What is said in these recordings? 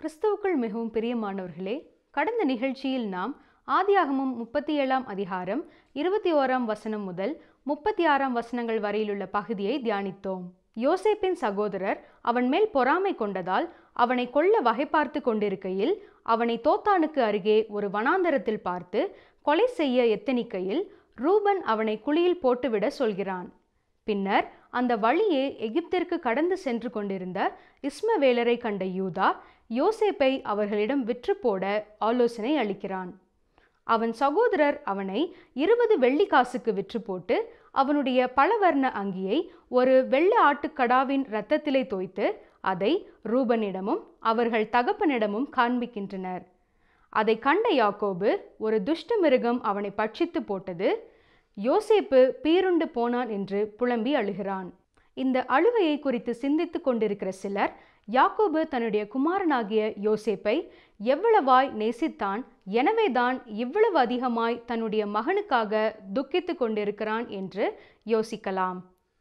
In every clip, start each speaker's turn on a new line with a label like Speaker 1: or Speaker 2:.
Speaker 1: கிறிஸ்துவுக்குள் மிகவும் பிரியமானவர்களே கடந்த நிகழ்ச்சியில் நாம் ஆதியாகமம் முப்பத்தி ஏழாம் அதிகாரம் இருபத்தி ஓராம் வசனம் முதல் முப்பத்தி ஆறாம் வசனங்கள் வரையிலுள்ள பகுதியை தியானித்தோம் யோசேப்பின் சகோதரர் அவன் மேல் பொறாமை கொண்டதால் அவனை கொல்ல வகை பார்த்து கொண்டிருக்கையில் அவனை தோத்தானுக்கு அருகே ஒரு வனாந்தரத்தில் பார்த்து கொலை செய்ய எத்தனிக்கையில் ரூபன் அவனை குழியில் போட்டுவிட சொல்கிறான் பின்னர் அந்த வழியே எகிப்திற்கு கடந்து சென்று கொண்டிருந்த இஸ்மவேலரை கண்ட யூதா யோசேப்பை அவர்களிடம் விற்று போட ஆலோசனை அளிக்கிறான் அவன் சகோதரர் அவனை இருபது வெள்ளி காசுக்கு விற்று போட்டு அவனுடைய பலவர்ண அங்கியை ஒரு வெள்ளை ஆட்டுக்கடாவின் இரத்தத்திலே தோய்த்து அதை ரூபனிடமும் அவர்கள் தகப்பனிடமும் காண்பிக்கின்றனர் அதை கண்ட யாக்கோபு ஒரு துஷ்ட மிருகம் அவனை பட்சித்து போட்டது யோசேப்பு பீருண்டு போனான் என்று புலம்பி அழுகிறான் இந்த அழுகையை குறித்து சிந்தித்து கொண்டிருக்கிற சிலர் யாக்கோபு தன்னுடைய குமாரனாகிய யோசேப்பை எவ்வளவாய் நேசித்தான் எனவேதான் இவ்வளவு அதிகமாய் தன்னுடைய மகனுக்காக துக்கித்து கொண்டிருக்கிறான் என்று யோசிக்கலாம்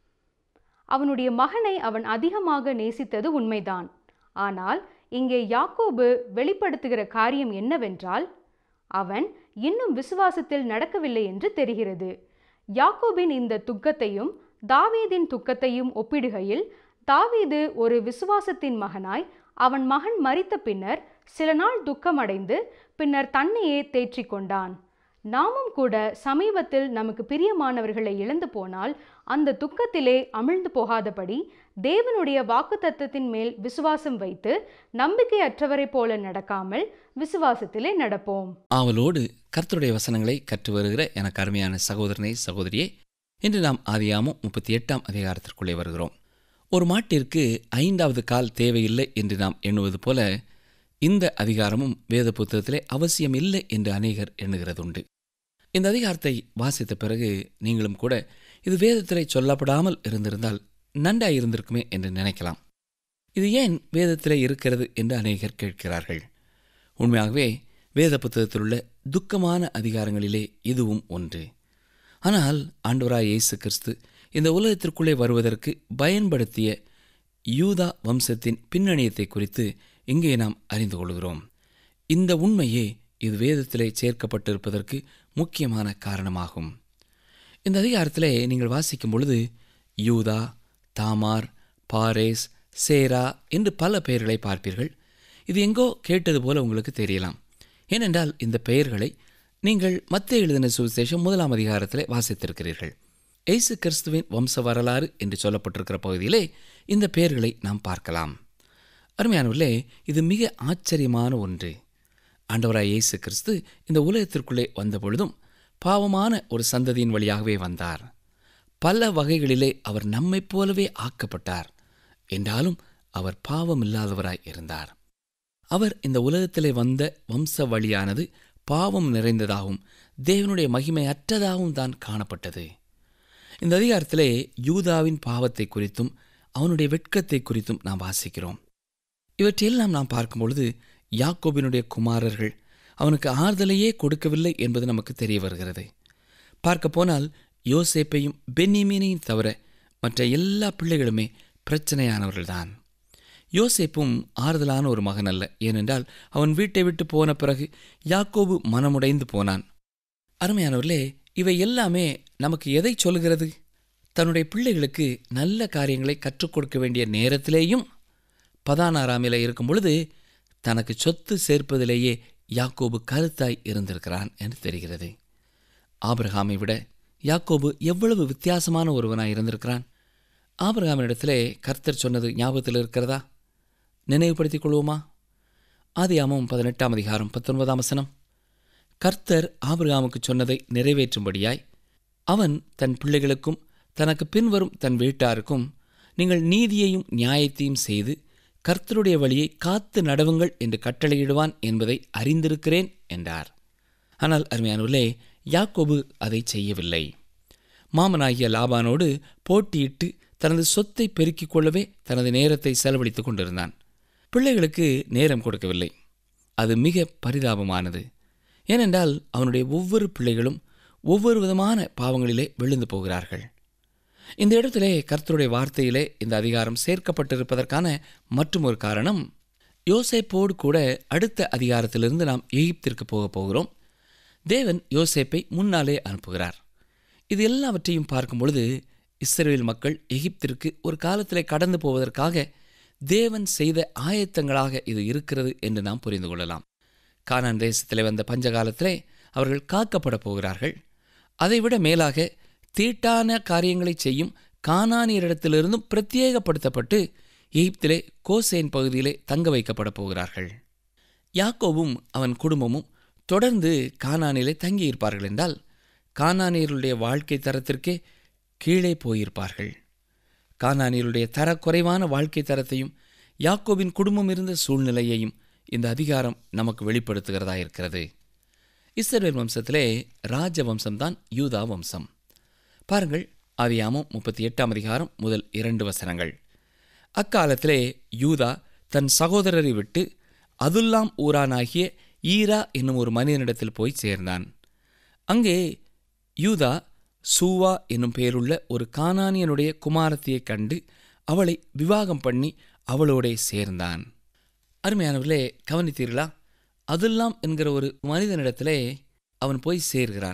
Speaker 1: அவனுடைய மகனை அவன் அதிகமாக நேசித்தது உண்மைதான் ஆனால் இங்கே யாக்கோபு வெளிப்படுத்துகிற காரியம் என்னவென்றால் அவன் இன்னும் விசுவாசத்தில் நடக்கவில்லை என்று தெரிகிறது யாக்கோபின் இந்த துக்கத்தையும் தாவீதின் துக்கத்தையும் ஒப்பிடுகையில் தாவீது ஒரு விசுவாசத்தின் மகனாய் அவன் மகன் மறித்த பின்னர் சில நாள் துக்கமடைந்து பின்னர் தன்னையே தேற்றிக் கொண்டான் நாமும் கூட சமீபத்தில் நமக்கு பிரியமானவர்களை இழந்து போனால் அந்த துக்கத்திலே அமிழ்ந்து போகாதபடி தேவனுடைய வாக்குத்தத்தத்தின் மேல் விசுவாசம் வைத்து நம்பிக்கையற்றவரைப் போல நடக்காமல் விசுவாசத்திலே நடப்போம்
Speaker 2: ஆவலோடு கர்த்தருடைய வசனங்களை கற்று வருகிற எனக்கு அருமையான சகோதரனே சகோதரியே இன்று நாம் ஆதியாமம் முப்பத்தி எட்டாம் அதிகாரத்திற்குள்ளே வருகிறோம் ஒரு மாட்டிற்கு ஐந்தாவது கால் தேவையில்லை என்று நாம் எண்ணுவது போல இந்த அதிகாரமும் வேத புத்தகத்திலே அவசியம் இல்லை என்று அநேகர் எண்ணுகிறதுண்டு இந்த அதிகாரத்தை வாசித்த பிறகு நீங்களும் கூட இது வேதத்திலே சொல்லப்படாமல் இருந்திருந்தால் நன்றாய் இருந்திருக்குமே என்று நினைக்கலாம் இது ஏன் வேதத்திலே இருக்கிறது என்று அநேகர் கேட்கிறார்கள் உண்மையாகவே வேத புத்தகத்தில் உள்ள துக்கமான அதிகாரங்களிலே இதுவும் ஒன்று ஆனால் ஆண்டவராய் இயேசு கிறிஸ்து இந்த உலகத்திற்குள்ளே வருவதற்கு பயன்படுத்திய யூதா வம்சத்தின் பின்னணியத்தை குறித்து இங்கே நாம் அறிந்து கொள்கிறோம் இந்த உண்மையே இது வேதத்திலே சேர்க்கப்பட்டிருப்பதற்கு முக்கியமான காரணமாகும் இந்த அதிகாரத்திலே நீங்கள் வாசிக்கும் பொழுது யூதா தாமார் பாரேஸ் சேரா என்று பல பெயர்களை பார்ப்பீர்கள் இது எங்கோ கேட்டது போல உங்களுக்கு தெரியலாம் ஏனென்றால் இந்த பெயர்களை நீங்கள் மத்திய எழுதின சுவிசேஷம் முதலாம் அதிகாரத்திலே வாசித்திருக்கிறீர்கள் எய்சு கிறிஸ்துவின் வம்ச வரலாறு என்று சொல்லப்பட்டிருக்கிற பகுதியிலே இந்த பெயர்களை நாம் பார்க்கலாம் அருமையானவர்களே இது மிக ஆச்சரியமான ஒன்று ஆண்டவராய் இயேசு கிறிஸ்து இந்த உலகத்திற்குள்ளே வந்த பொழுதும் பாவமான ஒரு சந்ததியின் வழியாகவே வந்தார் பல வகைகளிலே அவர் நம்மைப் போலவே ஆக்கப்பட்டார் என்றாலும் அவர் பாவம் இல்லாதவராய் இருந்தார் அவர் இந்த உலகத்திலே வந்த வம்ச வழியானது பாவம் நிறைந்ததாகவும் தேவனுடைய மகிமை அற்றதாகவும் தான் காணப்பட்டது இந்த அதிகாரத்திலே யூதாவின் பாவத்தை குறித்தும் அவனுடைய வெட்கத்தை குறித்தும் நாம் வாசிக்கிறோம் இவற்றையெல்லாம் நாம் பார்க்கும் பொழுது யாக்கோபினுடைய குமாரர்கள் அவனுக்கு ஆறுதலையே கொடுக்கவில்லை என்பது நமக்கு தெரிய வருகிறது பார்க்க போனால் யோசேப்பையும் பென்னிமீனையும் தவிர மற்ற எல்லா பிள்ளைகளுமே பிரச்சனையானவர்கள்தான் யோசேப்பும் ஆறுதலான ஒரு மகன் அல்ல ஏனென்றால் அவன் வீட்டை விட்டு போன பிறகு யாக்கோபு மனமுடைந்து போனான் அருமையானவர்களே இவை எல்லாமே நமக்கு எதை சொல்கிறது தன்னுடைய பிள்ளைகளுக்கு நல்ல காரியங்களை கற்றுக் கொடுக்க வேண்டிய நேரத்திலேயும் பதானாராமில இருக்கும் பொழுது தனக்கு சொத்து சேர்ப்பதிலேயே யாக்கோபு கருத்தாய் இருந்திருக்கிறான் என்று தெரிகிறது ஆபிரகாமை விட யாக்கோபு எவ்வளவு வித்தியாசமான ஒருவனாய் இருந்திருக்கிறான் ஆபிரகாமிடத்திலே கர்த்தர் சொன்னது ஞாபகத்தில் இருக்கிறதா நினைவுபடுத்திக் கொள்வோமா ஆதியாமம் பதினெட்டாம் அதிகாரம் பத்தொன்பதாம் வசனம் கர்த்தர் ஆபிரகாமுக்கு சொன்னதை நிறைவேற்றும்படியாய் அவன் தன் பிள்ளைகளுக்கும் தனக்கு பின்வரும் தன் வீட்டாருக்கும் நீங்கள் நீதியையும் நியாயத்தையும் செய்து கர்த்தருடைய வழியை காத்து நடவுங்கள் என்று கட்டளையிடுவான் என்பதை அறிந்திருக்கிறேன் என்றார் ஆனால் அருமையானவர்களே யாக்கோபு அதை செய்யவில்லை மாமனாகிய லாபானோடு போட்டியிட்டு தனது சொத்தை பெருக்கிக் கொள்ளவே தனது நேரத்தை செலவழித்துக் கொண்டிருந்தான் பிள்ளைகளுக்கு நேரம் கொடுக்கவில்லை அது மிக பரிதாபமானது ஏனென்றால் அவனுடைய ஒவ்வொரு பிள்ளைகளும் ஒவ்வொரு விதமான பாவங்களிலே விழுந்து போகிறார்கள் இந்த இடத்திலே கர்த்தருடைய வார்த்தையிலே இந்த அதிகாரம் சேர்க்கப்பட்டிருப்பதற்கான மற்றும் ஒரு காரணம் யோசேப்போடு கூட அடுத்த அதிகாரத்திலிருந்து நாம் எகிப்திற்கு போக போகிறோம் தேவன் யோசேப்பை முன்னாலே அனுப்புகிறார் இது எல்லாவற்றையும் பார்க்கும் பொழுது இஸ்ரேல் மக்கள் எகிப்திற்கு ஒரு காலத்திலே கடந்து போவதற்காக தேவன் செய்த ஆயத்தங்களாக இது இருக்கிறது என்று நாம் புரிந்து கொள்ளலாம் கானான் தேசத்திலே வந்த பஞ்சகாலத்திலே அவர்கள் காக்கப்பட போகிறார்கள் அதைவிட மேலாக தீட்டான காரியங்களை செய்யும் கானானியரிடத்திலிருந்தும் பிரத்யேகப்படுத்தப்பட்டு எகிப்திலே கோசேன் பகுதியிலே தங்க வைக்கப்பட போகிறார்கள் யாக்கோவும் அவன் குடும்பமும் தொடர்ந்து கானானிலே தங்கியிருப்பார்கள் என்றால் கானானியருடைய வாழ்க்கை தரத்திற்கே கீழே போயிருப்பார்கள் கானானியருடைய தரக்குறைவான வாழ்க்கை தரத்தையும் யாக்கோபின் குடும்பம் இருந்த சூழ்நிலையையும் இந்த அதிகாரம் நமக்கு வெளிப்படுத்துகிறதா இருக்கிறது இஸ்ரவேல் வம்சத்திலே ராஜ வம்சம்தான் யூதா வம்சம் பாருங்கள் ஆதியாமம் முப்பத்தி எட்டாம் அதிகாரம் முதல் இரண்டு வசனங்கள் அக்காலத்திலே யூதா தன் சகோதரரை விட்டு அதுல்லாம் ஊரானாகிய ஈரா என்னும் ஒரு மனிதனிடத்தில் போய் சேர்ந்தான் அங்கே யூதா சூவா என்னும் பெயருள்ள ஒரு கானானியனுடைய குமாரத்தியைக் கண்டு அவளை விவாகம் பண்ணி அவளோடே சேர்ந்தான் அருமையானவர்களே கவனித்தீர்களா அதுல்லாம் என்கிற ஒரு மனிதனிடத்திலே அவன் போய் சேர்கிறான்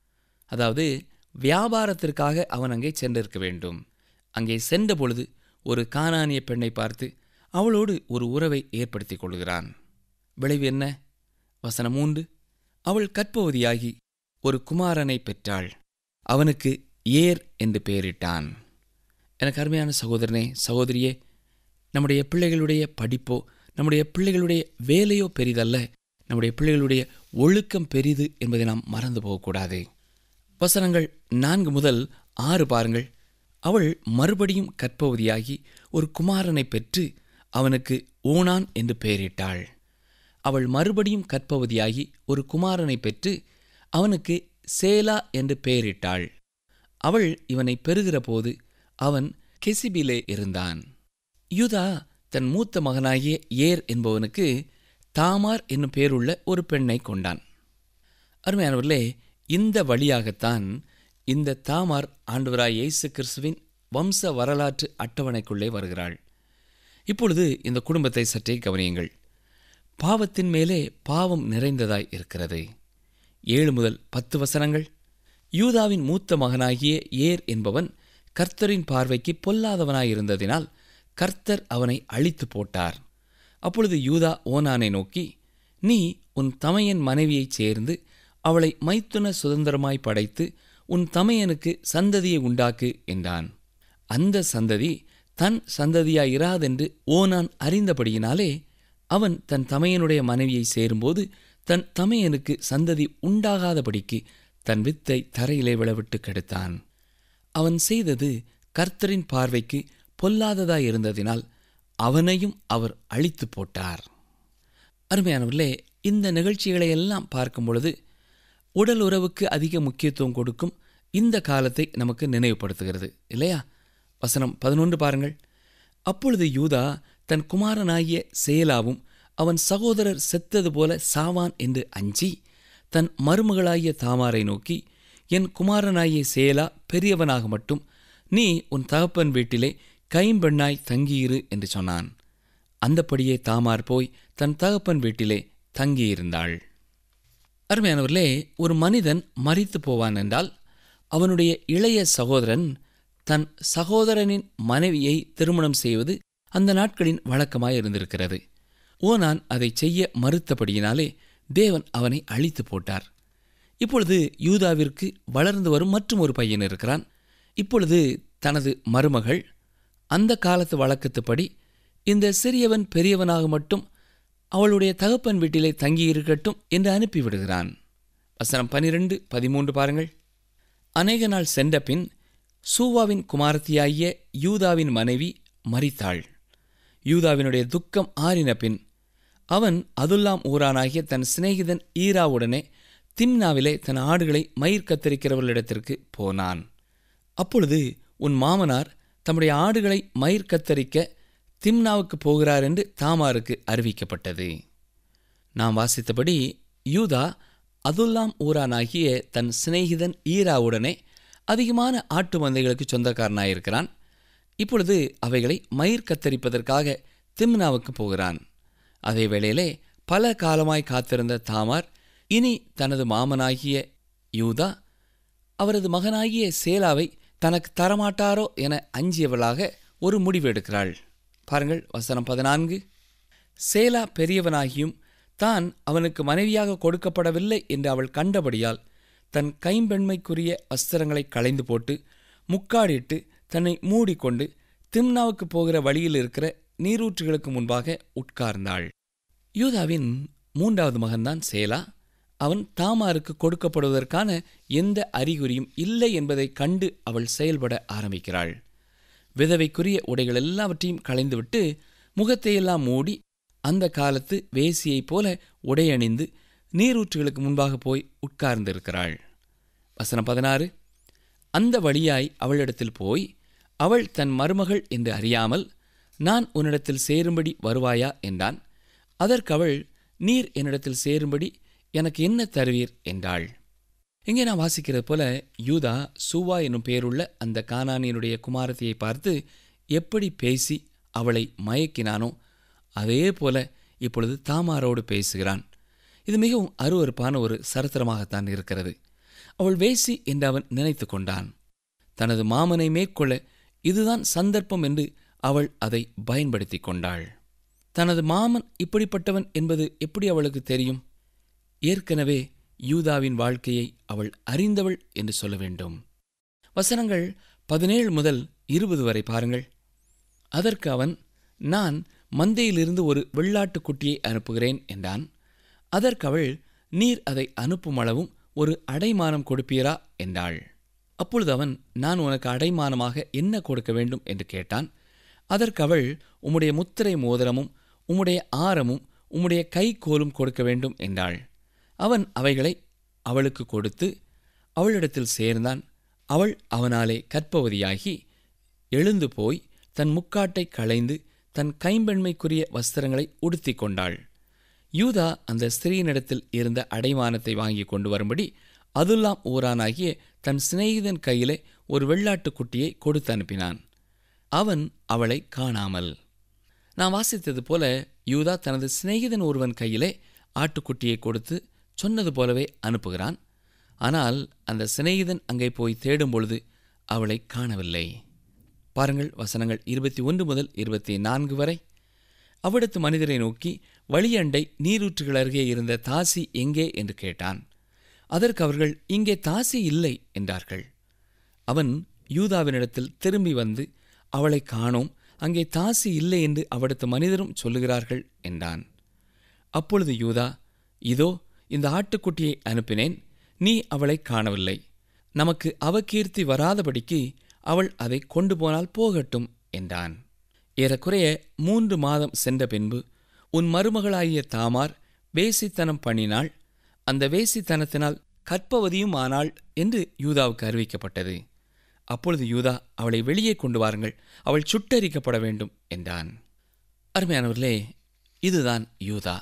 Speaker 2: அதாவது வியாபாரத்திற்காக அவன் அங்கே சென்றிருக்க வேண்டும் அங்கே சென்ற பொழுது ஒரு கானானிய பெண்ணை பார்த்து அவளோடு ஒரு உறவை ஏற்படுத்திக் கொள்கிறான் விளைவு என்ன வசனம் மூன்று அவள் கற்பவதியாகி ஒரு குமாரனை பெற்றாள் அவனுக்கு ஏர் என்று பெயரிட்டான் எனக்கு அருமையான சகோதரனே சகோதரியே நம்முடைய பிள்ளைகளுடைய படிப்போ நம்முடைய பிள்ளைகளுடைய வேலையோ பெரிதல்ல நம்முடைய பிள்ளைகளுடைய ஒழுக்கம் பெரிது என்பதை நாம் மறந்து போகக்கூடாது வசனங்கள் நான்கு முதல் ஆறு பாருங்கள் அவள் மறுபடியும் கற்பவதியாகி ஒரு குமாரனை பெற்று அவனுக்கு ஓனான் என்று பெயரிட்டாள் அவள் மறுபடியும் கற்பவதியாகி ஒரு குமாரனை பெற்று அவனுக்கு சேலா என்று பெயரிட்டாள் அவள் இவனை பெறுகிற போது அவன் கெசிபிலே இருந்தான் யூதா தன் மூத்த மகனாகிய ஏர் என்பவனுக்கு தாமார் என்னும் பேருள்ள ஒரு பெண்ணை கொண்டான் அருமையானவர்களே இந்த வழியாகத்தான் இந்த தாமார் ஆண்டவராய் இயேசு கிறிஸ்துவின் வம்ச வரலாற்று அட்டவணைக்குள்ளே வருகிறாள் இப்பொழுது இந்த குடும்பத்தை சற்றே கவனியுங்கள் பாவத்தின் மேலே பாவம் நிறைந்ததாய் இருக்கிறது ஏழு முதல் பத்து வசனங்கள் யூதாவின் மூத்த மகனாகிய ஏர் என்பவன் கர்த்தரின் பார்வைக்கு பொல்லாதவனாயிருந்ததினால் கர்த்தர் அவனை அழித்து போட்டார் அப்பொழுது யூதா ஓனானை நோக்கி நீ உன் தமையன் மனைவியைச் சேர்ந்து அவளை மைத்துன சுதந்திரமாய் படைத்து உன் தமையனுக்கு சந்ததியை உண்டாக்கு என்றான் அந்த சந்ததி தன் சந்ததியாயிராதென்று ஓனான் அறிந்தபடியினாலே அவன் தன் தமையனுடைய மனைவியை சேரும்போது தன் தமையனுக்கு சந்ததி உண்டாகாதபடிக்கு தன் வித்தை தரையிலே விழவிட்டு கெடுத்தான் அவன் செய்தது கர்த்தரின் பார்வைக்கு பொல்லாததாயிருந்ததினால் அவனையும் அவர் அழித்து போட்டார் அருமையானவர்களே இந்த நிகழ்ச்சிகளை எல்லாம் பார்க்கும் பொழுது உடல் உறவுக்கு அதிக முக்கியத்துவம் கொடுக்கும் இந்த காலத்தை நமக்கு நினைவுபடுத்துகிறது இல்லையா வசனம் பதினொன்று பாருங்கள் அப்பொழுது யூதா தன் குமாரனாகிய சேலாவும் அவன் சகோதரர் செத்தது போல சாவான் என்று அஞ்சி தன் மருமகளாகிய தாமாரை நோக்கி என் குமாரனாகிய சேலா பெரியவனாக மட்டும் நீ உன் தகப்பன் வீட்டிலே கைம்பெண்ணாய் தங்கியிரு என்று சொன்னான் அந்தப்படியே தாமார் போய் தன் தகப்பன் வீட்டிலே தங்கியிருந்தாள் அருமையானவர்களே ஒரு மனிதன் மறித்து போவான் என்றால் அவனுடைய இளைய சகோதரன் தன் சகோதரனின் மனைவியை திருமணம் செய்வது அந்த நாட்களின் வழக்கமாய் இருந்திருக்கிறது ஓனான் அதை செய்ய மறுத்தபடியினாலே தேவன் அவனை அழித்து போட்டார் இப்பொழுது யூதாவிற்கு வளர்ந்து வரும் மற்றும் ஒரு பையன் இருக்கிறான் இப்பொழுது தனது மருமகள் அந்த காலத்து வழக்கத்துப்படி இந்த சிறியவன் பெரியவனாக மட்டும் அவளுடைய தகப்பன் வீட்டிலே தங்கியிருக்கட்டும் என்று அனுப்பிவிடுகிறான் வசனம் பனிரெண்டு பதிமூன்று பாருங்கள் அநேக நாள் சென்ற பின் சூவாவின் குமாரத்தியாகிய யூதாவின் மனைவி மரித்தாள் யூதாவினுடைய துக்கம் ஆறின பின் அவன் அதுல்லாம் ஊரானாகிய தன் சிநேகிதன் ஈராவுடனே திம்னாவிலே தன் ஆடுகளை மயிர் கத்தரிக்கிறவர்களிடத்திற்கு போனான் அப்பொழுது உன் மாமனார் தம்முடைய ஆடுகளை மயிர் கத்தரிக்க திம்னாவுக்கு போகிறார் என்று தாமாருக்கு அறிவிக்கப்பட்டது நாம் வாசித்தபடி யூதா அதுல்லாம் ஊரானாகிய தன் சிநேகிதன் ஈராவுடனே அதிகமான ஆட்டு மந்தைகளுக்கு சொந்தக்காரனாயிருக்கிறான் இப்பொழுது அவைகளை மயிர் கத்தரிப்பதற்காக திம்னாவுக்கு போகிறான் அதே வேளையிலே பல காலமாய் காத்திருந்த தாமார் இனி தனது மாமனாகிய யூதா அவரது மகனாகிய சேலாவை தனக்கு தரமாட்டாரோ என அஞ்சியவளாக ஒரு முடிவு எடுக்கிறாள் பாருங்கள் வசனம் பதினான்கு சேலா பெரியவனாகியும் தான் அவனுக்கு மனைவியாக கொடுக்கப்படவில்லை என்று அவள் கண்டபடியால் தன் கைம்பெண்மைக்குரிய வஸ்திரங்களை களைந்து போட்டு முக்காடிட்டு தன்னை மூடிக்கொண்டு திம்னாவுக்கு போகிற வழியில் இருக்கிற நீரூற்றுகளுக்கு முன்பாக உட்கார்ந்தாள் யூதாவின் மூன்றாவது மகன்தான் சேலா அவன் தாமாருக்கு கொடுக்கப்படுவதற்கான எந்த அறிகுறியும் இல்லை என்பதை கண்டு அவள் செயல்பட ஆரம்பிக்கிறாள் விதவைக்குரிய உடைகள் எல்லாவற்றையும் களைந்துவிட்டு முகத்தையெல்லாம் மூடி அந்த காலத்து வேசியைப் போல உடையணிந்து நீரூற்றுகளுக்கு முன்பாக போய் உட்கார்ந்திருக்கிறாள் வசனம் பதினாறு அந்த வழியாய் அவளிடத்தில் போய் அவள் தன் மருமகள் என்று அறியாமல் நான் உன்னிடத்தில் சேரும்படி வருவாயா என்றான் அதற்கு அவள் நீர் என்னிடத்தில் சேரும்படி எனக்கு என்ன தருவீர் என்றாள் இங்கே நான் வாசிக்கிறது போல யூதா சூவா என்னும் பேருள்ள அந்த கானானியனுடைய குமாரத்தியை பார்த்து எப்படி பேசி அவளை மயக்கினானோ அதே போல இப்பொழுது தாமாரோடு பேசுகிறான் இது மிகவும் அருவருப்பான ஒரு சரித்திரமாகத்தான் இருக்கிறது அவள் வேசி என்று அவன் நினைத்து கொண்டான் தனது மாமனை மேற்கொள்ள இதுதான் சந்தர்ப்பம் என்று அவள் அதை பயன்படுத்தி கொண்டாள் தனது மாமன் இப்படிப்பட்டவன் என்பது எப்படி அவளுக்கு தெரியும் ஏற்கனவே யூதாவின் வாழ்க்கையை அவள் அறிந்தவள் என்று சொல்ல வேண்டும் வசனங்கள் பதினேழு முதல் இருபது வரை பாருங்கள் அதற்கு அவன் நான் மந்தையிலிருந்து ஒரு வெள்ளாட்டுக் குட்டியை அனுப்புகிறேன் என்றான் அதற்கு அவள் நீர் அதை அனுப்பும் அளவும் ஒரு அடைமானம் கொடுப்பீரா என்றாள் அப்பொழுது அவன் நான் உனக்கு அடைமானமாக என்ன கொடுக்க வேண்டும் என்று கேட்டான் அதற்கு அவள் உம்முடைய முத்திரை மோதிரமும் உம்முடைய ஆரமும் உம்முடைய கைக்கோலும் கொடுக்க வேண்டும் என்றாள் அவன் அவைகளை அவளுக்கு கொடுத்து அவளிடத்தில் சேர்ந்தான் அவள் அவனாலே கற்பவதியாகி எழுந்து போய் தன் முக்காட்டை களைந்து தன் கைம்பெண்மைக்குரிய வஸ்திரங்களை உடுத்திக் கொண்டாள் யூதா அந்த ஸ்திரீனிடத்தில் இருந்த அடைமானத்தை வாங்கி கொண்டு வரும்படி அதுல்லாம் ஊரானாகிய தன் சிநேகிதன் கையிலே ஒரு வெள்ளாட்டுக் குட்டியை கொடுத்து அனுப்பினான் அவன் அவளை காணாமல் நான் வாசித்தது போல யூதா தனது சிநேகிதன் ஒருவன் கையிலே ஆட்டுக்குட்டியை கொடுத்து சொன்னது போலவே அனுப்புகிறான் ஆனால் அந்த சிநேகிதன் அங்கே போய் தேடும் பொழுது அவளை காணவில்லை பாருங்கள் வசனங்கள் இருபத்தி ஒன்று முதல் இருபத்தி நான்கு வரை அவ்விடத்து மனிதரை நோக்கி வழியண்டை நீரூற்றுகள் அருகே இருந்த தாசி எங்கே என்று கேட்டான் அதற்கு அவர்கள் இங்கே தாசி இல்லை என்றார்கள் அவன் யூதாவினிடத்தில் திரும்பி வந்து அவளை காணோம் அங்கே தாசி இல்லை என்று அவ்விடத்து மனிதரும் சொல்லுகிறார்கள் என்றான் அப்பொழுது யூதா இதோ இந்த ஆட்டுக்குட்டியை அனுப்பினேன் நீ அவளை காணவில்லை நமக்கு அவகீர்த்தி வராதபடிக்கு அவள் அதை கொண்டு போனால் போகட்டும் என்றான் ஏறக்குறைய மூன்று மாதம் சென்ற பின்பு உன் மருமகளாகிய தாமார் வேசித்தனம் பண்ணினாள் அந்த வேசித்தனத்தினால் கற்பவதியும் ஆனாள் என்று யூதாவுக்கு அறிவிக்கப்பட்டது அப்பொழுது யூதா அவளை வெளியே கொண்டு வாருங்கள் அவள் சுட்டரிக்கப்பட வேண்டும் என்றான் அருமையானவர்களே இதுதான் யூதா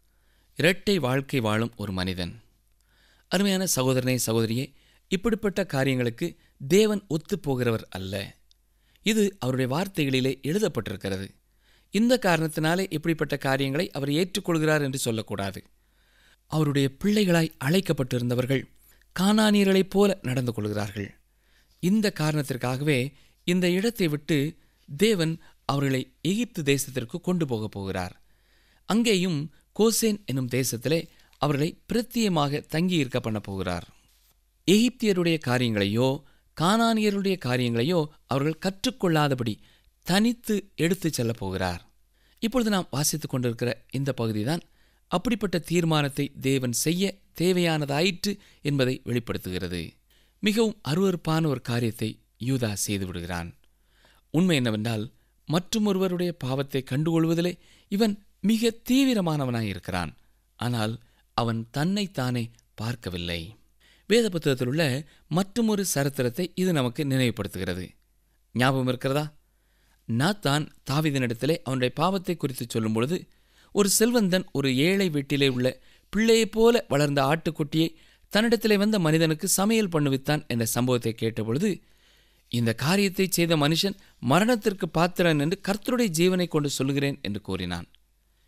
Speaker 2: இரட்டை வாழ்க்கை வாழும் ஒரு மனிதன் அருமையான சகோதரனே சகோதரியே இப்படிப்பட்ட காரியங்களுக்கு தேவன் ஒத்துப்போகிறவர் அல்ல இது அவருடைய வார்த்தைகளிலே எழுதப்பட்டிருக்கிறது இந்த காரணத்தினாலே இப்படிப்பட்ட காரியங்களை அவர் ஏற்றுக்கொள்கிறார் என்று சொல்லக்கூடாது அவருடைய பிள்ளைகளாய் அழைக்கப்பட்டிருந்தவர்கள் கானானியர்களைப் போல நடந்து கொள்கிறார்கள் இந்த காரணத்திற்காகவே இந்த இடத்தை விட்டு தேவன் அவர்களை எகிப்து தேசத்திற்கு கொண்டு போகப் போகிறார் அங்கேயும் கோசேன் என்னும் தேசத்திலே அவர்களை பிரத்தியமாக தங்கியிருக்க பண்ண போகிறார் எகிப்தியருடைய காரியங்களையோ கானானியருடைய காரியங்களையோ அவர்கள் கற்றுக்கொள்ளாதபடி தனித்து எடுத்துச் செல்லப் போகிறார் இப்பொழுது நாம் வாசித்துக் கொண்டிருக்கிற இந்த பகுதிதான் அப்படிப்பட்ட தீர்மானத்தை தேவன் செய்ய தேவையானதாயிற்று என்பதை வெளிப்படுத்துகிறது மிகவும் அருவறுப்பான ஒரு காரியத்தை யூதா செய்து விடுகிறான் உண்மை என்னவென்றால் மற்றுமொருவருடைய பாவத்தை கண்டுகொள்வதிலே இவன் மிக தீவிரமானவனாயிருக்கிறான் ஆனால் அவன் தன்னைத்தானே பார்க்கவில்லை வேத புத்தகத்தில் உள்ள மற்றுமொரு சரித்திரத்தை இது நமக்கு நினைவுபடுத்துகிறது ஞாபகம் இருக்கிறதா நாத்தான் தாவிதனிடத்திலே அவனுடைய பாவத்தை குறித்து சொல்லும் பொழுது ஒரு செல்வந்தன் ஒரு ஏழை வீட்டிலே உள்ள பிள்ளையைப் போல வளர்ந்த ஆட்டுக்குட்டியை தன்னிடத்திலே வந்த மனிதனுக்கு சமையல் பண்ணுவித்தான் என்ற சம்பவத்தை கேட்டபொழுது இந்த காரியத்தை செய்த மனுஷன் மரணத்திற்கு பாத்திரன் என்று கர்த்தருடைய ஜீவனை கொண்டு சொல்கிறேன் என்று கூறினான்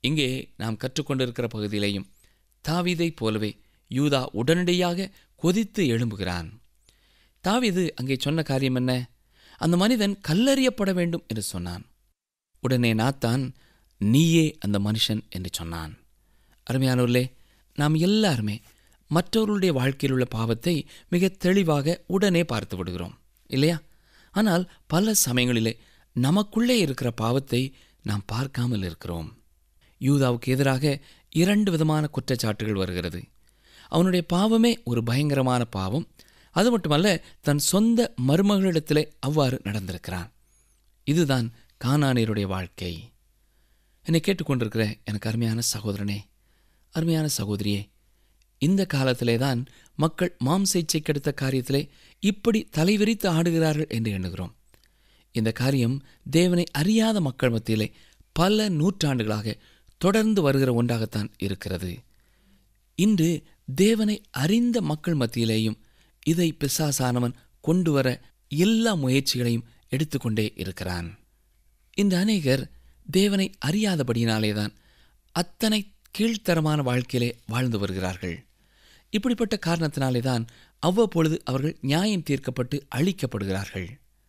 Speaker 2: இங்கே நாம் கற்றுக்கொண்டிருக்கிற பகுதியிலேயும் தாவீதைப் போலவே யூதா உடனடியாக கொதித்து எழும்புகிறான் தாவீது அங்கே சொன்ன காரியம் என்ன அந்த மனிதன் கல்லறியப்பட வேண்டும் என்று சொன்னான் உடனே நாத்தான் நீயே அந்த மனுஷன் என்று சொன்னான் அருமையானோர்களே நாம் எல்லாருமே மற்றவர்களுடைய வாழ்க்கையில் உள்ள பாவத்தை மிக தெளிவாக உடனே பார்த்து விடுகிறோம் இல்லையா ஆனால் பல சமயங்களிலே நமக்குள்ளே இருக்கிற பாவத்தை நாம் பார்க்காமல் இருக்கிறோம் யூதாவுக்கு எதிராக இரண்டு விதமான குற்றச்சாட்டுகள் வருகிறது அவனுடைய பாவமே ஒரு பயங்கரமான பாவம் அது மட்டுமல்ல தன் சொந்த மருமகளிடத்திலே அவ்வாறு நடந்திருக்கிறான் இதுதான் கானானியருடைய வாழ்க்கை என்னை கேட்டுக்கொண்டிருக்கிற எனக்கு அருமையான சகோதரனே அருமையான சகோதரியே இந்த காலத்திலே தான் மக்கள் மாம்ச இச்சைக்கெடுத்த காரியத்திலே இப்படி தலைவிரித்து ஆடுகிறார்கள் என்று எண்ணுகிறோம் இந்த காரியம் தேவனை அறியாத மக்கள் மத்தியிலே பல நூற்றாண்டுகளாக தொடர்ந்து வருகிற ஒன்றாகத்தான் இருக்கிறது இன்று தேவனை அறிந்த மக்கள் மத்தியிலேயும் இதை பிசாசானவன் கொண்டு வர எல்லா முயற்சிகளையும் எடுத்துக்கொண்டே இருக்கிறான் இந்த அநேகர் தேவனை அறியாதபடியினாலேதான் அத்தனை கீழ்த்தரமான வாழ்க்கையிலே வாழ்ந்து வருகிறார்கள் இப்படிப்பட்ட காரணத்தினாலே தான் அவ்வப்பொழுது அவர்கள் நியாயம் தீர்க்கப்பட்டு அழிக்கப்படுகிறார்கள்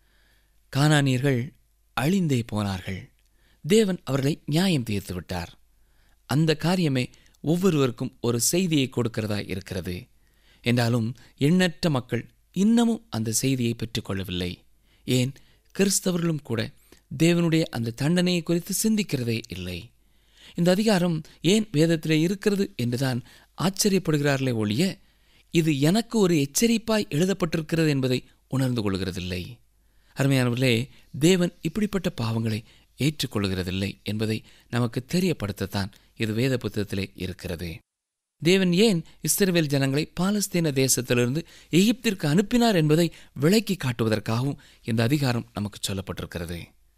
Speaker 2: கானானியர்கள் அழிந்தே போனார்கள் தேவன் அவர்களை நியாயம் தீர்த்து விட்டார் அந்த காரியமே ஒவ்வொருவருக்கும் ஒரு செய்தியை கொடுக்கிறதா இருக்கிறது என்றாலும் எண்ணற்ற மக்கள் இன்னமும் அந்த செய்தியை பெற்றுக்கொள்ளவில்லை ஏன் கிறிஸ்தவர்களும் கூட தேவனுடைய அந்த தண்டனையை குறித்து சிந்திக்கிறதே இல்லை இந்த அதிகாரம் ஏன் வேதத்திலே இருக்கிறது என்றுதான் ஆச்சரியப்படுகிறார்களே ஒழிய இது எனக்கு ஒரு எச்சரிப்பாய் எழுதப்பட்டிருக்கிறது என்பதை உணர்ந்து கொள்கிறதில்லை அருமையானவர்களே தேவன் இப்படிப்பட்ட பாவங்களை ஏற்றுக்கொள்கிறதில்லை என்பதை நமக்கு தெரியப்படுத்தத்தான் இது வேத புத்தகத்திலே இருக்கிறது தேவன் ஏன் இஸ்ரவேல் ஜனங்களை பாலஸ்தீன தேசத்திலிருந்து எகிப்திற்கு அனுப்பினார் என்பதை விளக்கி காட்டுவதற்காகவும் இந்த அதிகாரம் நமக்கு சொல்லப்பட்டிருக்கிறது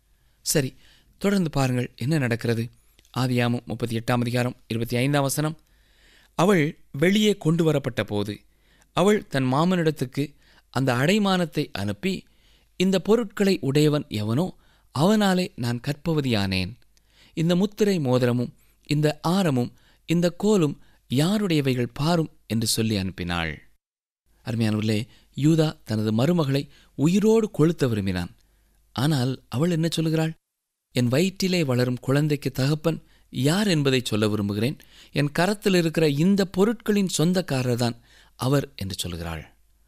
Speaker 2: சரி தொடர்ந்து பாருங்கள் என்ன நடக்கிறது ஆதியாமம் முப்பத்தி எட்டாம் அதிகாரம் இருபத்தி ஐந்தாம் வசனம் அவள் வெளியே கொண்டு வரப்பட்ட போது அவள் தன் மாமனிடத்துக்கு அந்த அடைமானத்தை அனுப்பி இந்த பொருட்களை உடையவன் எவனோ அவனாலே நான் கற்பவதியானேன் இந்த முத்திரை மோதிரமும் இந்த ஆரமும் இந்த கோலும் யாருடையவைகள் பாரும் என்று சொல்லி அனுப்பினாள் அருமையானவர்களே யூதா தனது மருமகளை உயிரோடு கொளுத்த விரும்பினான் ஆனால் அவள் என்ன சொல்லுகிறாள் என் வயிற்றிலே வளரும் குழந்தைக்கு தகப்பன் யார் என்பதை சொல்ல விரும்புகிறேன் என் கரத்தில் இருக்கிற இந்த பொருட்களின் சொந்தக்காரர் தான் அவர் என்று சொல்கிறாள்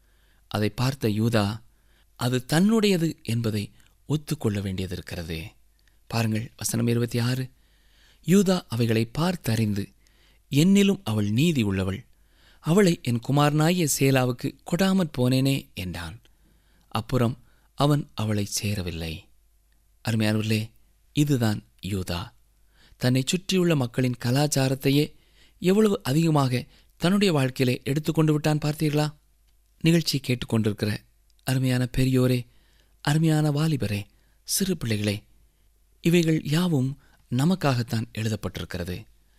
Speaker 2: அதை பார்த்த யூதா அது தன்னுடையது என்பதை ஒத்துக்கொள்ள வேண்டியது இருக்கிறது பாருங்கள் வசனம் இருபத்தி ஆறு யூதா அவைகளை பார்த்தறிந்து என்னிலும் அவள் நீதி உள்ளவள் அவளை என் குமாரனாகிய சேலாவுக்கு கொடாமற் போனேனே என்றான் அப்புறம் அவன் அவளை சேரவில்லை அருமையானவர்களே இதுதான் யூதா தன்னை சுற்றியுள்ள மக்களின் கலாச்சாரத்தையே எவ்வளவு அதிகமாக தன்னுடைய வாழ்க்கையிலே எடுத்துக்கொண்டு விட்டான் பார்த்தீர்களா நிகழ்ச்சி கேட்டுக்கொண்டிருக்கிற அருமையான பெரியோரே அருமையான வாலிபரே சிறு பிள்ளைகளே இவைகள் யாவும் நமக்காகத்தான் எழுதப்பட்டிருக்கிறது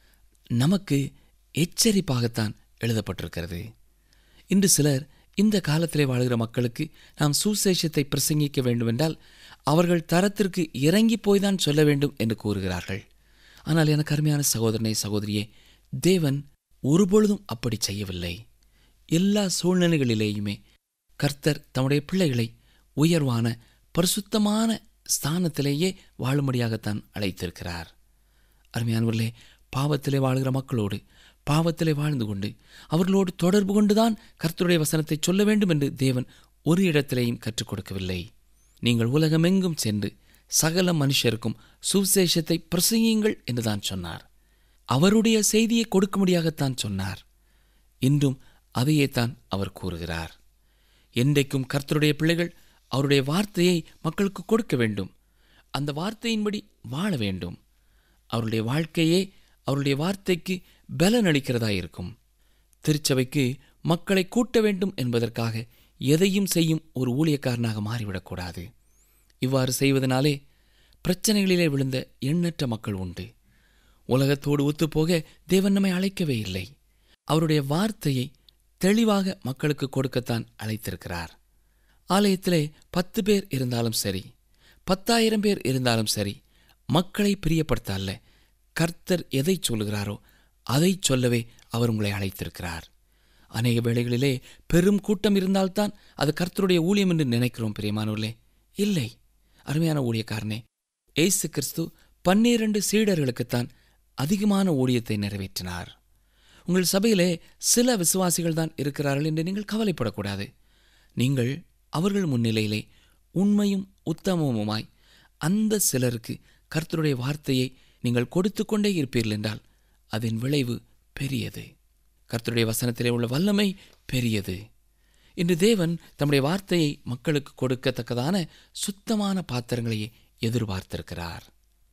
Speaker 2: நமக்கு எச்சரிப்பாகத்தான் எழுதப்பட்டிருக்கிறது இன்று சிலர் இந்த காலத்திலே வாழ்கிற மக்களுக்கு நாம் சுசேஷத்தை பிரசங்கிக்க வேண்டுமென்றால் அவர்கள் தரத்திற்கு இறங்கி போய்தான் சொல்ல வேண்டும் என்று கூறுகிறார்கள் ஆனால் எனக்கு அருமையான சகோதரனே சகோதரியே தேவன் ஒருபொழுதும் அப்படி செய்யவில்லை எல்லா சூழ்நிலைகளிலேயுமே கர்த்தர் தம்முடைய பிள்ளைகளை உயர்வான பரிசுத்தமான ஸ்தானத்திலேயே வாழும்படியாகத்தான் அழைத்திருக்கிறார் அருமையானவர்களே பாவத்திலே வாழ்கிற மக்களோடு பாவத்திலே வாழ்ந்து கொண்டு அவர்களோடு தொடர்பு கொண்டுதான் கர்த்தருடைய வசனத்தை சொல்ல வேண்டும் என்று தேவன் ஒரு இடத்திலேயும் கற்றுக் கொடுக்கவில்லை நீங்கள் உலகமெங்கும் சென்று சகல மனுஷருக்கும் சுவிசேஷத்தை பிரசங்கியுங்கள் என்றுதான் சொன்னார் அவருடைய செய்தியை கொடுக்கும்படியாகத்தான் சொன்னார் இன்றும் அதையே தான் அவர் கூறுகிறார் என்றைக்கும் கர்த்தருடைய பிள்ளைகள் அவருடைய வார்த்தையை மக்களுக்கு கொடுக்க வேண்டும் அந்த வார்த்தையின்படி வாழ வேண்டும் அவருடைய வாழ்க்கையே அவருடைய வார்த்தைக்கு பலன் அளிக்கிறதா இருக்கும் திருச்சபைக்கு மக்களை கூட்ட வேண்டும் என்பதற்காக எதையும் செய்யும் ஒரு ஊழியக்காரனாக மாறிவிடக்கூடாது இவ்வாறு செய்வதனாலே பிரச்சனைகளிலே விழுந்த எண்ணற்ற மக்கள் உண்டு உலகத்தோடு ஒத்துப்போக தேவன் நம்மை அழைக்கவே இல்லை அவருடைய வார்த்தையை தெளிவாக மக்களுக்கு கொடுக்கத்தான் அழைத்திருக்கிறார் ஆலயத்திலே பத்து பேர் இருந்தாலும் சரி பத்தாயிரம் பேர் இருந்தாலும் சரி மக்களை பிரியப்படுத்த அல்ல கர்த்தர் எதை சொல்லுகிறாரோ அதை சொல்லவே அவர் உங்களை அழைத்திருக்கிறார் அநேக வேளைகளிலே பெரும் கூட்டம் இருந்தால்தான் அது கர்த்தருடைய ஊழியம் என்று நினைக்கிறோம் பிரியமானவர்களே இல்லை அருமையான ஊழியக்காரனே ஏசு கிறிஸ்து பன்னிரண்டு சீடர்களுக்குத்தான் அதிகமான ஊழியத்தை நிறைவேற்றினார் உங்கள் சபையிலே சில விசுவாசிகள் தான் இருக்கிறார்கள் என்று நீங்கள் கவலைப்படக்கூடாது நீங்கள் அவர்கள் முன்னிலையிலே உண்மையும் உத்தமமுமாய் அந்த சிலருக்கு கர்த்தருடைய வார்த்தையை நீங்கள் கொடுத்து கொண்டே இருப்பீர்கள் என்றால் அதன் விளைவு பெரியது கர்த்தருடைய வசனத்திலே உள்ள வல்லமை பெரியது இன்று தேவன் தம்முடைய வார்த்தையை மக்களுக்கு கொடுக்கத்தக்கதான சுத்தமான பாத்திரங்களையே எதிர்பார்த்திருக்கிறார்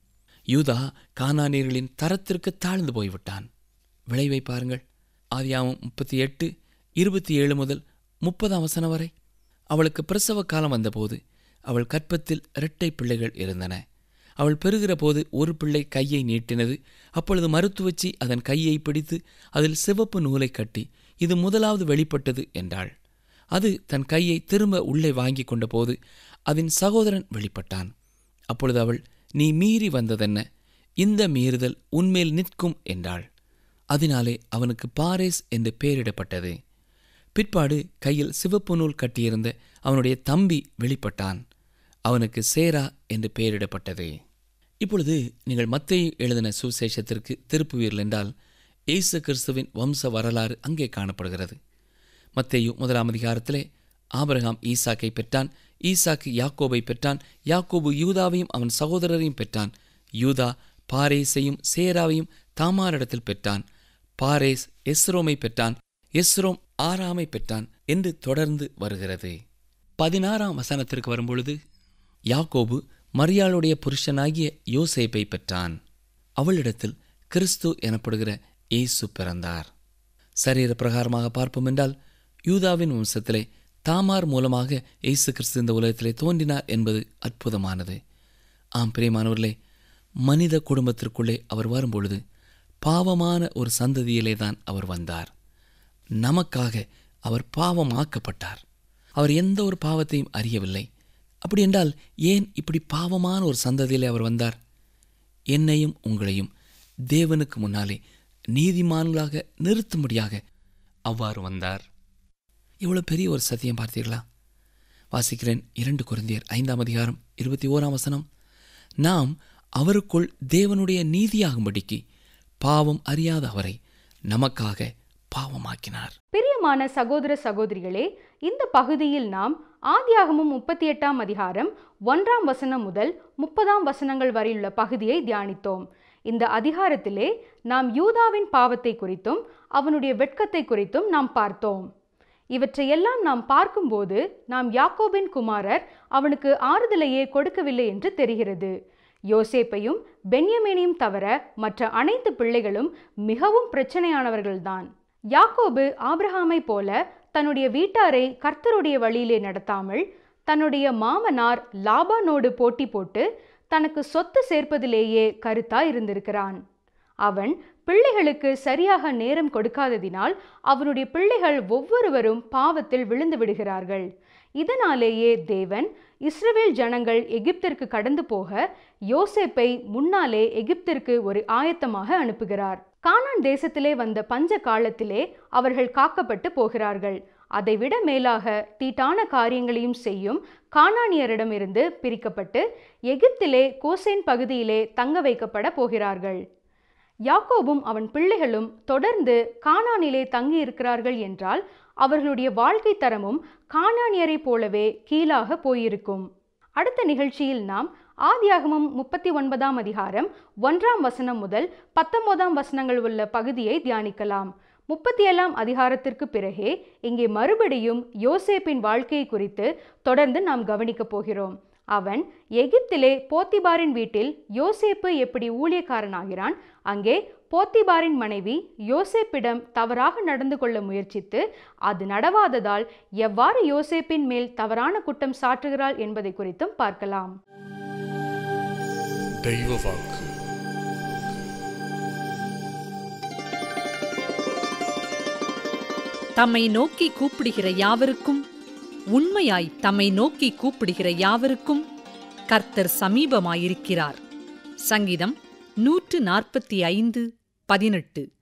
Speaker 2: யூதா கானானியர்களின் தரத்திற்கு தாழ்ந்து போய்விட்டான் விளைவை பாருங்கள் ஆதியாமம் முப்பத்தி எட்டு இருபத்தி ஏழு முதல் முப்பதாம் வசனம் வரை அவளுக்கு பிரசவ காலம் வந்தபோது அவள் கற்பத்தில் இரட்டை பிள்ளைகள் இருந்தன அவள் பெறுகிற போது ஒரு பிள்ளை கையை நீட்டினது அப்பொழுது மருத்துவச்சி அதன் கையை பிடித்து அதில் சிவப்பு நூலை கட்டி இது முதலாவது வெளிப்பட்டது என்றாள் அது தன் கையை திரும்ப உள்ளே வாங்கி கொண்டபோது அதன் சகோதரன் வெளிப்பட்டான் அப்பொழுது அவள் நீ மீறி வந்ததென்ன இந்த மீறுதல் உன்மேல் நிற்கும் என்றாள் அதனாலே அவனுக்கு பாரேஸ் என்று பெயரிடப்பட்டது பிற்பாடு கையில் சிவப்பு நூல் கட்டியிருந்த அவனுடைய தம்பி வெளிப்பட்டான் அவனுக்கு சேரா என்று பெயரிடப்பட்டது இப்பொழுது நீங்கள் மத்தேயு எழுதின சுவிசேஷத்திற்கு திருப்புவீர்கள் என்றால் இயேசு கிறிஸ்துவின் வம்ச வரலாறு அங்கே காணப்படுகிறது மத்தேயு முதலாம் அதிகாரத்திலே ஆபிரகாம் ஈசாக்கை பெற்றான் ஈசாக்கு யாக்கோபை பெற்றான் யாக்கோபு யூதாவையும் அவன் சகோதரரையும் பெற்றான் யூதா பாரேஸையும் சேராவையும் தாமாரிடத்தில் பெற்றான் பாரேஸ் எஸ்ரோமை பெற்றான் எஸ்ரோம் ஆறாமை பெற்றான் என்று தொடர்ந்து வருகிறது பதினாறாம் வசனத்திற்கு வரும்பொழுது யாக்கோபு மரியாளுடைய புருஷனாகிய யோசேப்பை பெற்றான் அவளிடத்தில் கிறிஸ்து எனப்படுகிற இயேசு பிறந்தார் சரீர பிரகாரமாக பார்ப்போம் என்றால் யூதாவின் வம்சத்திலே தாமார் மூலமாக இயேசு கிறிஸ்து இந்த உலகத்திலே தோன்றினார் என்பது அற்புதமானது ஆம் பிரியமானவர்களே மனித குடும்பத்திற்குள்ளே அவர் வரும்பொழுது பாவமான ஒரு சந்ததியிலே தான் அவர் வந்தார் நமக்காக அவர் பாவமாக்கப்பட்டார் அவர் எந்த ஒரு பாவத்தையும் அறியவில்லை அப்படி என்றால் ஏன் இப்படி பாவமான ஒரு சந்ததியிலே அவர் வந்தார் என்னையும் உங்களையும் தேவனுக்கு முன்னாலே நீதிமான்களாக நிறுத்தும்படியாக அவ்வாறு வந்தார் இவ்வளவு பெரிய ஒரு சத்தியம் பார்த்தீர்களா வாசிக்கிறேன் இரண்டு குருந்தியர் ஐந்தாம் அதிகாரம் இருபத்தி ஓராம் வசனம் நாம் அவருக்குள் தேவனுடைய நீதியாகும்படிக்கு பாவம் அறியாத அவரை நமக்காக பாவமாக்கினார்
Speaker 1: பிரியமான சகோதர சகோதரிகளே இந்த பகுதியில் நாம் ஆதியாகமும் முப்பத்தி எட்டாம் அதிகாரம் ஒன்றாம் வசனம் முதல் முப்பதாம் வசனங்கள் வரையுள்ள பகுதியை தியானித்தோம் இந்த அதிகாரத்திலே நாம் யூதாவின் பாவத்தை குறித்தும் அவனுடைய வெட்கத்தை குறித்தும் நாம் பார்த்தோம் இவற்றையெல்லாம் நாம் பார்க்கும்போது நாம் யாக்கோபின் குமாரர் அவனுக்கு ஆறுதலையே கொடுக்கவில்லை என்று தெரிகிறது யோசேப்பையும் பென்யமீனையும் தவிர மற்ற அனைத்து பிள்ளைகளும் மிகவும் பிரச்சனையானவர்கள்தான் யாக்கோபு ஆபிரகாமை போல தன்னுடைய வீட்டாரை கர்த்தருடைய வழியிலே நடத்தாமல் தன்னுடைய மாமனார் லாபானோடு போட்டி போட்டு தனக்கு சொத்து சேர்ப்பதிலேயே கருத்தா இருந்திருக்கிறான் அவன் பிள்ளைகளுக்கு சரியாக நேரம் கொடுக்காததினால் அவனுடைய பிள்ளைகள் ஒவ்வொருவரும் பாவத்தில் விழுந்து விடுகிறார்கள் இதனாலேயே தேவன் இஸ்ரவேல் ஜனங்கள் எகிப்திற்கு கடந்து போக யோசேப்பை முன்னாலே எகிப்திற்கு ஒரு ஆயத்தமாக அனுப்புகிறார் கானான் தேசத்திலே வந்த பஞ்ச காலத்திலே அவர்கள் காக்கப்பட்டு போகிறார்கள் அதைவிட மேலாக தீட்டான காரியங்களையும் செய்யும் கானானியரிடமிருந்து பிரிக்கப்பட்டு எகிப்திலே கோசேன் பகுதியிலே தங்க வைக்கப்பட போகிறார்கள் யாக்கோபும் அவன் பிள்ளைகளும் தொடர்ந்து கானானிலே தங்கி இருக்கிறார்கள் என்றால் அவர்களுடைய வாழ்க்கை தரமும் கானானியரைப் போலவே கீழாக போயிருக்கும் அடுத்த நிகழ்ச்சியில் நாம் ஆதியாகமம் முப்பத்தி ஒன்பதாம் அதிகாரம் ஒன்றாம் வசனம் முதல் பத்தொன்பதாம் வசனங்கள் உள்ள பகுதியை தியானிக்கலாம் முப்பத்தி ஏழாம் அதிகாரத்திற்கு பிறகே இங்கே மறுபடியும் யோசேப்பின் வாழ்க்கையை குறித்து தொடர்ந்து நாம் கவனிக்கப் போகிறோம் அவன் எகிப்திலே போத்திபாரின் வீட்டில் யோசேப்பு எப்படி ஊழியக்காரனாகிறான் அங்கே போத்திபாரின் மனைவி யோசேப்பிடம் தவறாக நடந்து கொள்ள முயற்சித்து அது நடவாததால் எவ்வாறு யோசேப்பின் மேல் தவறான குற்றம் சாட்டுகிறாள் என்பதை குறித்தும் பார்க்கலாம்
Speaker 3: தெய்வ வாக்கு
Speaker 4: தம்மை நோக்கி கூப்பிடுகிற யாவருக்கும் உண்மையாய் தம்மை நோக்கி கூப்பிடுகிற யாவருக்கும் கர்த்தர் சமீபமாயிருக்கிறார் சங்கீதம் நூற்று நாற்பத்தி ஐந்து பதினெட்டு